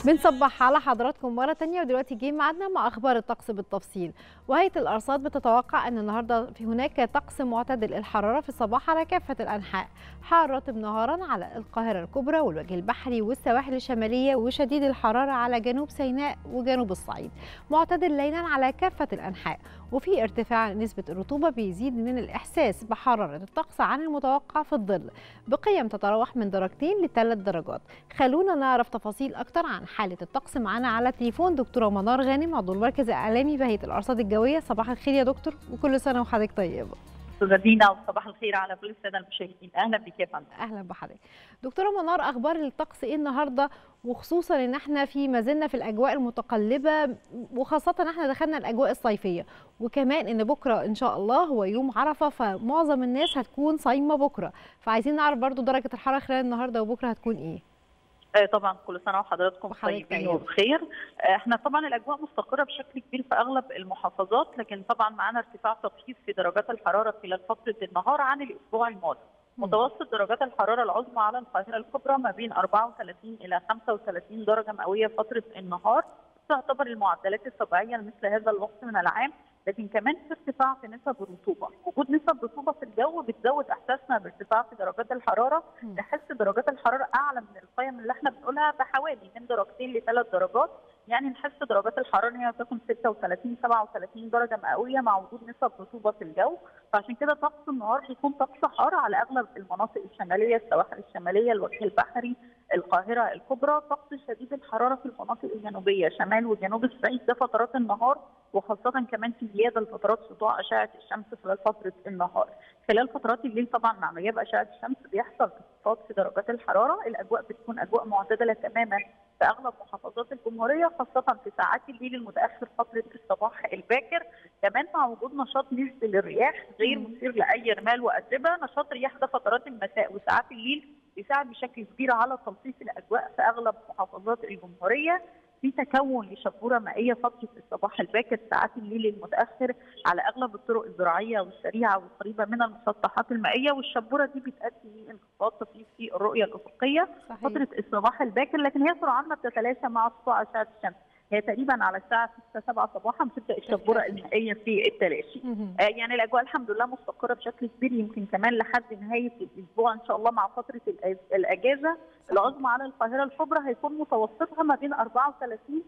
بنصبح على حضراتكم مرة تانية ودلوقتي جه ميعادنا مع أخبار الطقس بالتفصيل وهيئة الأرصاد بتتوقع أن النهاردة في هناك طقس معتدل الحرارة في الصباح على كافة الأنحاء حار رطب نهارا على القاهرة الكبرى والوجه البحري والسواحل الشمالية وشديد الحرارة على جنوب سيناء وجنوب الصعيد معتدل ليلا على كافة الأنحاء وفي ارتفاع نسبة الرطوبة بيزيد من الإحساس بحرارة الطقس عن المتوقع في الظل بقيم تتراوح من درجتين لثلاث درجات خلونا نعرف تفاصيل أكتر عن حالة الطقس معانا على التليفون دكتورة منار غانم عضو المركز الإعلامي بهيئة الأرصاد الجوية صباح الخير يا دكتور وكل سنة وحضرتك طيبة استاذه دينا وصباح الخير على كل الساده المشاهدين اهلا بك يا فندم اهلا بحضرتك دكتوره منار اخبار الطقس ايه النهارده وخصوصا ان احنا في ما زلنا في الاجواء المتقلبه وخاصه ان احنا دخلنا الاجواء الصيفيه وكمان ان بكره ان شاء الله هو يوم عرفه فمعظم الناس هتكون صايمه بكره فعايزين نعرف برضو درجه الحراره خلال النهارده وبكره هتكون ايه آه طبعا كل سنه وحضراتكم طيبين وبخير آه احنا طبعا الاجواء مستقره بشكل كبير في اغلب المحافظات لكن طبعا معانا ارتفاع طفيف في درجات الحراره خلال فتره النهار عن الاسبوع الماضي متوسط درجات الحراره العظمى على القاهره الكبرى ما بين 34 الى 35 درجه مئويه فتره النهار تعتبر المعدلات الطبيعيه لمثل هذا الوقت من العام لكن كمان في ارتفاع في نسب الرطوبه، وجود نسب رطوبه في الجو بتزود احساسنا بارتفاع في درجات الحراره، نحس درجات الحراره اعلى من القيم اللي احنا بنقولها بحوالي من درجتين لثلاث درجات، يعني نحس درجات الحراره ان هي تكون 36 37 درجه مئويه مع وجود نسب رطوبه في الجو، فعشان كده طقس النهار بيكون طقس حار على اغلب المناطق الشماليه، السواحل الشماليه، الوجه البحري، القاهره الكبرى، طقس شديد الحراره في المناطق الجنوبيه، شمال وجنوب الصعيد ده فترات النهار وخاصه كمان في زياده لفترات سطوع اشعه الشمس خلال فتره النهار. خلال فترات الليل طبعا مع غياب اشعه الشمس بيحصل انخفاض في درجات الحراره، الاجواء بتكون اجواء معتدله تماما في اغلب محافظات الجمهوريه خاصه في ساعات الليل المتاخر فتره الصباح الباكر، كمان مع وجود نشاط نسبي للرياح غير مثير لاي رمال واتربه، نشاط رياح ده فترات المساء وساعات الليل بيساعد بشكل كبير على تلطيف الاجواء في اغلب محافظات الجمهوريه في تكون لشبوره مائيه فتره الصباح الباكر ساعات الليل المتاخر على اغلب الطرق الزراعيه والسريعه والقريبه من المسطحات المائيه والشبوره دي بتؤدي لانخفاض طفيف في الرؤيه الافقيه صحيح. فتره الصباح الباكر لكن هي سرعان ما بتتلاشى مع سطوع اشعه الشمس هي تقريبا على الساعه 6 7 صباحا بتبدا الشبوره المائيه في التلاشي آه يعني الاجواء الحمد لله مستقره بشكل كبير يمكن كمان لحد نهايه الاسبوع ان شاء الله مع فتره الاجازه العظمى على القاهره الكبرى هيكون متوسطها ما بين 34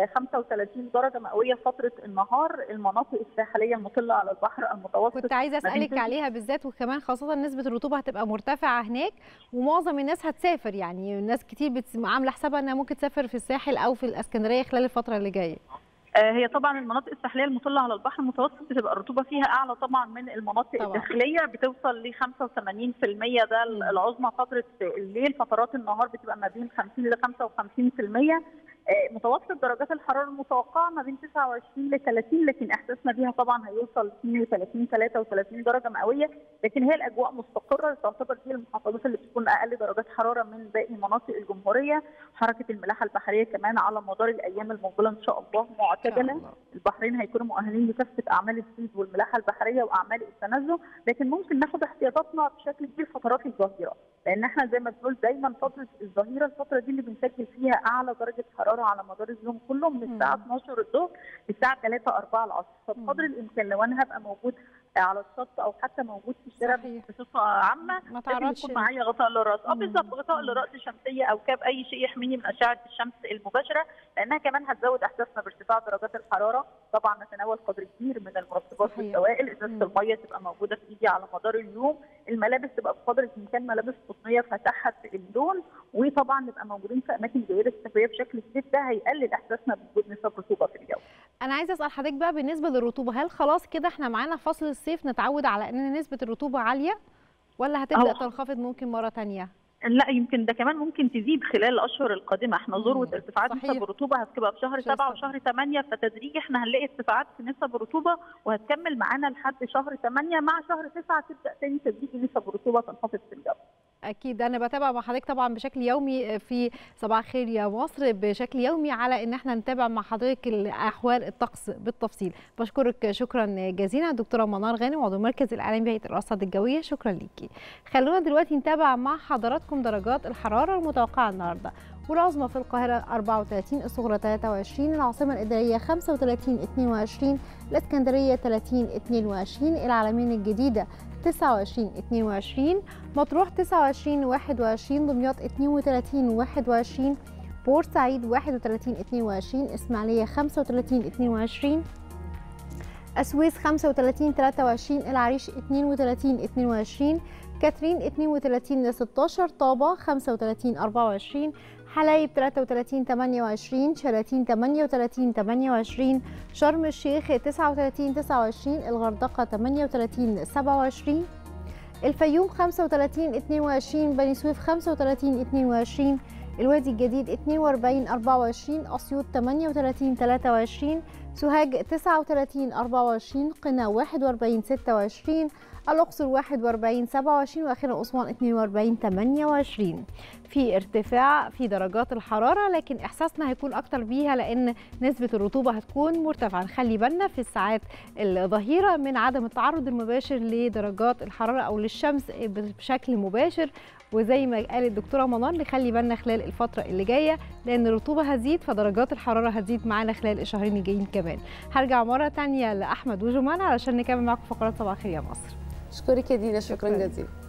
35 درجه مئويه فتره النهار المناطق الساحليه المطله على البحر المتوسط كنت عايزه اسالك عليها بالذات وكمان خاصه نسبه الرطوبه هتبقى مرتفعه هناك ومعظم الناس هتسافر يعني ناس كتير عامله حسابها انها ممكن تسافر في الساحل او في الاسكندريه خلال الفتره اللي جايه هي طبعا المناطق الساحليه المطله على البحر المتوسط بتبقى الرطوبه فيها اعلى طبعا من المناطق طبعا. الداخليه بتوصل ل 85% ده العظمى فتره الليل فترات النهار بتبقى ما بين 50 ل 55% متوسط درجات الحراره المتوقعه ما بين 29 ل 30 لكن احساسنا بيها طبعا هيوصل 32 33 درجه مئويه لكن هي الاجواء مستقره تعتبر دي المحافظات اللي بتكون اقل درجات حراره من باقي مناطق الجمهوريه حركه الملاحه البحريه كمان على مدار الايام المقبله ان شاء الله معتدله البحرين هيكونوا مؤهلين لكافه اعمال الصيد والملاحه البحريه واعمال التنزه لكن ممكن ناخد احتياطاتنا بشكل كبير فترات الظهيره لان احنا زي ما بنقول دايما فتره الظهيره الفتره دي اللي بنسجل فيها اعلى درجه حراره على مدار اليوم كله من الساعه 12 الظهر للساعه 3 4 العصر فبقدر الامكان لو انا هبقى موجود على الشط او حتى موجود في الشارع بصفه عامه ما تعرضش يكون معايا غطاء للراس اه بالظبط غطاء للراس شمسيه او كاب اي شيء يحميني من اشعه الشمس المباشره لانها كمان هتزود احساسنا بارتفاع درجات الحراره طبعا نتناول قدر كبير من المرطبات والسوائل ازازه الميه تبقى موجوده في ايدي على مدار اليوم الملابس تبقى بقدر الامكان ملابس قطنيه فاتحه اللون وطبعا نبقى موجودين في اماكن جيده التهويه بشكل كبير ده هيقلل احساسنا بوجود نسب رطوبه في الجو انا عايزه اسال حضرتك بقى بالنسبه للرطوبه هل خلاص كده احنا معانا فصل الصيف نتعود على ان نسبه الرطوبه عاليه ولا هتبدا تنخفض ممكن مره ثانيه لا يمكن ده كمان ممكن تزيد خلال الاشهر القادمه احنا ذروه ارتفاعات نسب الرطوبه هتبقى في شهر 7 وشهر 8 فتدريجي احنا هنلاقي ارتفاعات في نسب الرطوبه وهتكمل معانا لحد شهر 8 مع شهر 9 تبدا تاني تدريجي نسب الرطوبه تنخفض في الجو اكيد انا بتابع مع حضرتك طبعا بشكل يومي في صباح الخير يا مصر بشكل يومي على ان احنا نتابع مع حضرتك احوال الطقس بالتفصيل بشكرك شكرا جزيلا دكتوره منار غانم عضو مركز الاعلامي بهيئه الارصاد الجويه شكرا ليكي خلونا دلوقتي نتابع مع حضراتكم درجات الحراره المتوقعه النهارده والعظمى في القاهرة 34 الصغرى 23 العاصمة الإدارية 35 22 الإسكندرية 30 22 العالمين الجديدة 29 22 مطروح 29 21 دمياط 32 21 بورسعيد 31 22 إسماعيلية 35 22 السويس 35 23 العريش 32 22 كاترين 32 ل 16 طابة 35 24 حلايب 33 28 شلاتين 38 28 شرم الشيخ 39 29 الغردقة 38 27 الفيوم 35 22 بني سويف 35 22 الوادي الجديد 42 24 أسيوط 38 23 سوهاج 39 24 قنا 41 26 الأقصر 41 27 وأخيرا أسوان 42 28 في ارتفاع في درجات الحرارة لكن إحساسنا هيكون أكتر بيها لأن نسبة الرطوبة هتكون مرتفعة نخلي بالنا في الساعات الظهيرة من عدم التعرض المباشر لدرجات الحرارة أو للشمس بشكل مباشر وزي ما قالت الدكتوره منار نخلي بالنا خلال الفتره اللي جايه لان الرطوبه هتزيد فدرجات الحراره هتزيد معانا خلال الشهرين الجايين كمان هرجع مره تانية لاحمد وجمان علشان نكمل معاكم فقرات صباح الخير يا مصر اشكرك يا دينا شكرا جزيلا